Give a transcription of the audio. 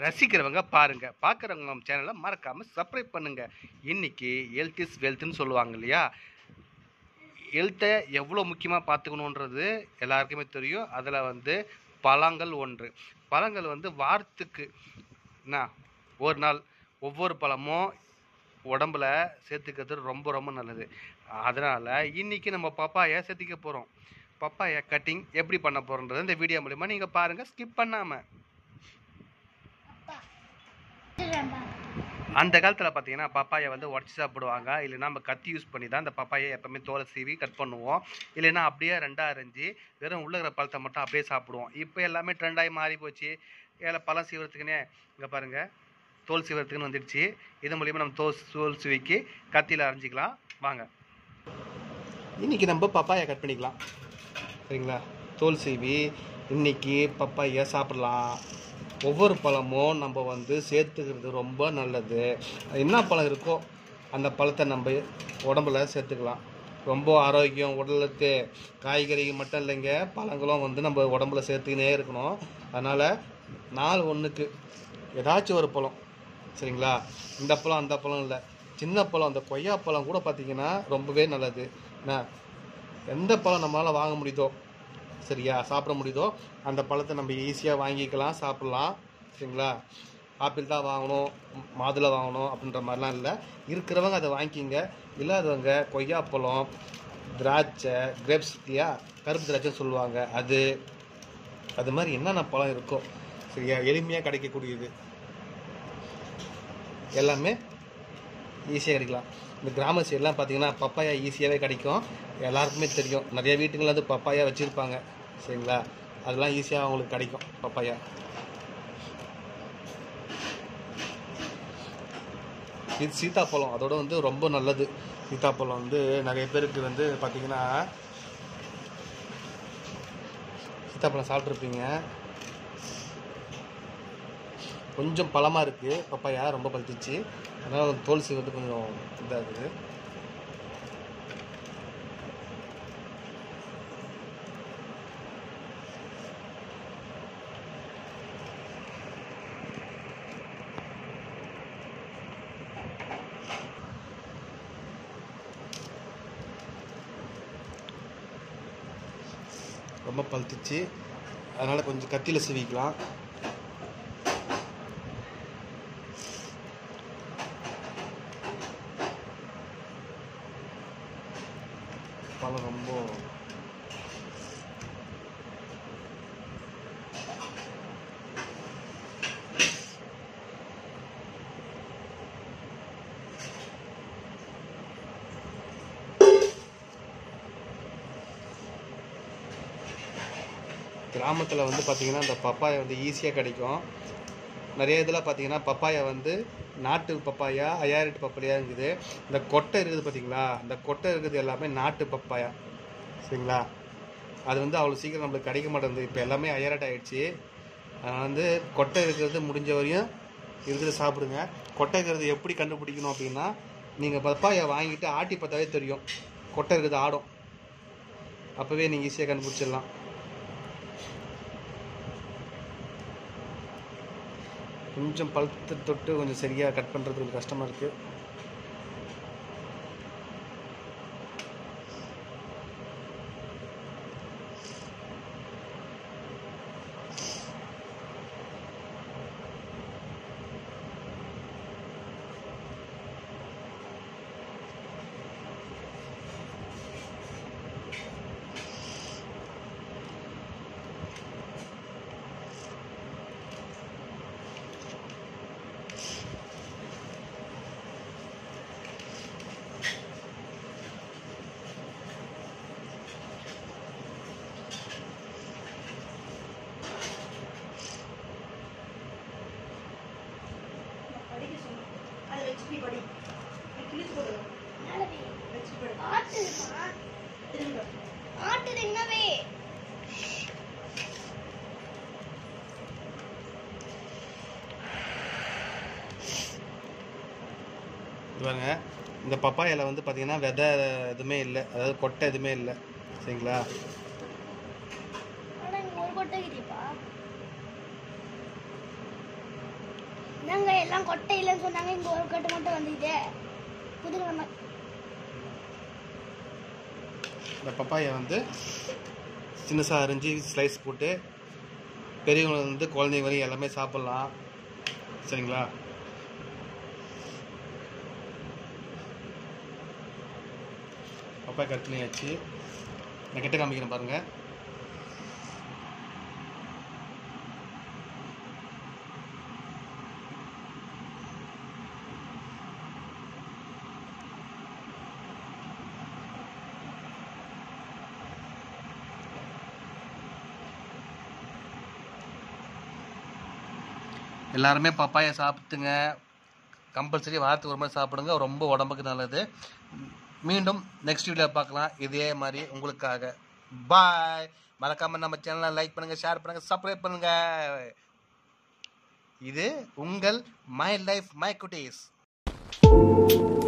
ரசிக்கிறவங்க பாருங்க பார்க்குறவங்க நம்ம சேனலை மறக்காம சப்ஸ்கிரைப் பண்ணுங்க இன்னைக்கு ஹெல்த் இஸ் வெல்த்னு சொல்லுவாங்க இல்லையா ஹெல்த்தை எவ்வளோ முக்கியமாக பார்த்துக்கணுன்றது எல்லாருக்குமே தெரியும் அதில் வந்து பழங்கள் ஒன்று பழங்கள் வந்து வாரத்துக்கு என்ன ஒரு நாள் ஒவ்வொரு பழமும் உடம்புல சேர்த்துக்கிறது ரொம்ப ரொம்ப நல்லது அதனால் இன்னைக்கு நம்ம பப்பாயை சேர்த்திக்க போகிறோம் பப்பாயா கட்டிங் எப்படி பண்ண போகிறோன்றது இந்த வீடியோ மூலிமா நீங்கள் பாருங்கள் ஸ்கிப் பண்ணாமல் அந்த காலத்தில் பார்த்தீங்கன்னா பப்பாயை வந்து உடச்சி சாப்பிடுவாங்க இல்லைன்னா நம்ம கத்தி யூஸ் பண்ணி தான் அந்த பப்பாயை எப்பவுமே தோலை சீவி கட் பண்ணுவோம் இல்லைன்னா அப்படியே ரெண்டாக அரைஞ்சி வெறும் உள்ள இருக்கிற பழத்தை மட்டும் அப்படியே சாப்பிடுவோம் இப்போ எல்லாமே ட்ரெண்டாகி மாறி போச்சு ஏல பழம் சீவறதுக்குன்னே இங்கே பாருங்கள் தோல் சீவறதுக்குன்னு வந்துடுச்சு இது மூலியமாக நம்ம தோல் தோல் சீவிக்கு கத்தியில் அரைஞ்சிக்கலாம் வாங்க இன்னைக்கு நம்ம பப்பாயை கட் பண்ணிக்கலாம் சரிங்களா தோல் சீவி இன்னைக்கு பப்பாயை சாப்பிடலாம் ஒவ்வொரு பழமும் நம்ம வந்து சேர்த்துக்கிறது ரொம்ப நல்லது என்ன பழம் இருக்கோ அந்த பழத்தை நம்ம உடம்புல சேர்த்துக்கலாம் ரொம்ப ஆரோக்கியம் உடலுக்கு காய்கறி மட்டும் இல்லைங்க பழங்களும் வந்து நம்ம உடம்புல சேர்த்துக்கினே இருக்கணும் அதனால் நாள் ஒன்றுக்கு ஏதாச்சும் ஒரு பழம் சரிங்களா இந்த பழம் அந்த பழம் இல்லை சின்ன பழம் அந்த கொய்யா பழம் கூட பார்த்தீங்கன்னா ரொம்பவே நல்லது என்ன எந்த பழம் நம்மளால் வாங்க முடியுதோ சரியா சாப்பிட முடியுதோ அந்த பழத்தை நம்ம ஈஸியாக வாங்கிக்கலாம் சாப்பிட்லாம் சரிங்களா ஆப்பிள் தான் வாங்கணும் ம், மாதுளை வாங்கணும் அப்படின்ற மாதிரிலாம் இல்லை இருக்கிறவங்க அதை வாங்கிக்கிங்க இல்லாதவங்க கொய்யாப்பழம் திராட்சை கிரேப்ஸ் இல்லையா கருப்பு திராட்சைன்னு சொல்லுவாங்க அது அது மாதிரி என்னென்ன பழம் இருக்கோ சரியா எளிமையாக கிடைக்கக்கூடியது எல்லாமே ஈஸியாக கிடைக்கலாம் இந்த கிராம சைட்லாம் பார்த்தீங்கன்னா பப்பாயா ஈஸியாகவே கிடைக்கும் எல்லாருக்குமே தெரியும் நிறைய வீட்டுங்களில் வந்து பப்பாயா வச்சுருப்பாங்க சரிங்களா அதெல்லாம் ஈஸியாக அவங்களுக்கு கிடைக்கும் பப்பாயா இது சீத்தாப்பழம் அதோட வந்து ரொம்ப நல்லது சீத்தாப்பழம் வந்து நிறைய பேருக்கு வந்து பார்த்தீங்கன்னா சீத்தாப்பழம் சாப்பிட்ருப்பீங்க கொஞ்சம் பழமாக இருக்குது பப்பாயா ரொம்ப பழுத்துச்சு அதனால் தோல் சீவது கொஞ்சம் இதாகுது ரொம்ப பழுத்துச்சு அதனால் கொஞ்சம் கத்தியில் சீவிக்கலாம் பழம் ரொம்ப கிராமத்தில் வந்து பார்த்திங்கன்னா இந்த பப்பாயா வந்து ஈஸியாக கிடைக்கும் நிறைய இதில் பார்த்தீங்கன்னா பப்பாயா வந்து நாட்டு பப்பாயா ஐயாயிரட்டு பப்பாயா இருக்குது இந்த கொட்டை இருக்குது பார்த்தீங்களா இந்த கொட்டை இருக்குது எல்லாமே நாட்டு பப்பாயா சரிங்களா அது வந்து அவ்வளோ சீக்கிரம் நம்மளுக்கு கிடைக்க மாட்டேங்குது இப்போ எல்லாமே ஐயாயிரட்டு ஆயிடுச்சு அதனால் வந்து கொட்டை இருக்கிறது முடிஞ்ச வரையும் இருக்கிறத சாப்பிடுங்க கொட்டை இருக்கிறது எப்படி கண்டுபிடிக்கணும் அப்படின்னா நீங்கள் பப்பாயா வாங்கிட்டு ஆட்டி பார்த்தாவே தெரியும் கொட்டை இருக்கிறது ஆடும் அப்போவே நீங்கள் ஈஸியாக கண்டுபிடிச்சிடலாம் கொஞ்சம் பழுத்து தொட்டு கொஞ்சம் சரியாக கட் பண்ணுறது கொஞ்சம் கஷ்டமாக இருக்குது படிக்க சொல்லு அதை வச்சு படி நீ கிழிச்சு போடு வச்சு படி ஆட்டுமா திரும்ப ஆட்டுது என்னவே இது பாருங்க இந்த பப்பாயில வந்து பார்த்தீங்கன்னா விதை எதுவுமே இல்லை அதாவது கொட்டை எதுவுமே இல்லை சரிங்களா ஆனா இங்க ஒரு கொட்டை கிட்டிப்பா என்னங்க எல்லாம் கொட்டை இல்லைன்னு சொன்னாங்க இங்க ஒரு கட்டு மட்டும் வந்துக்குது புதுக்கிழமை இந்த பப்பாயை வந்து சின்னசாக அரிஞ்சு ஸ்லைஸ் போட்டு பெரியவங்க வந்து குழந்தைங்க வரையும் எல்லாமே சாப்பிட்லாம் சரிங்களா பப்பாய் கட் பண்ணியாச்சு நான் கிட்ட காமிக்கிறேன் பாருங்க எல்லாருமே பப்பாயை சாப்பிட்டுங்க கம்பல்சரி வாரத்துக்கு ஒரு மாதிரி சாப்பிடுங்க ரொம்ப உடம்புக்கு நல்லது மீண்டும் நெக்ஸ்ட் வீடியோ பார்க்கலாம் இதே மாதிரி உங்களுக்காக பாய் மறக்காம நம்ம சேனலை லைக் பண்ணுங்க ஷேர் பண்ணுங்க சப்ஸ்கிரைப் பண்ணுங்க இது உங்கள் மை லைஃப் மை குட்டீஸ்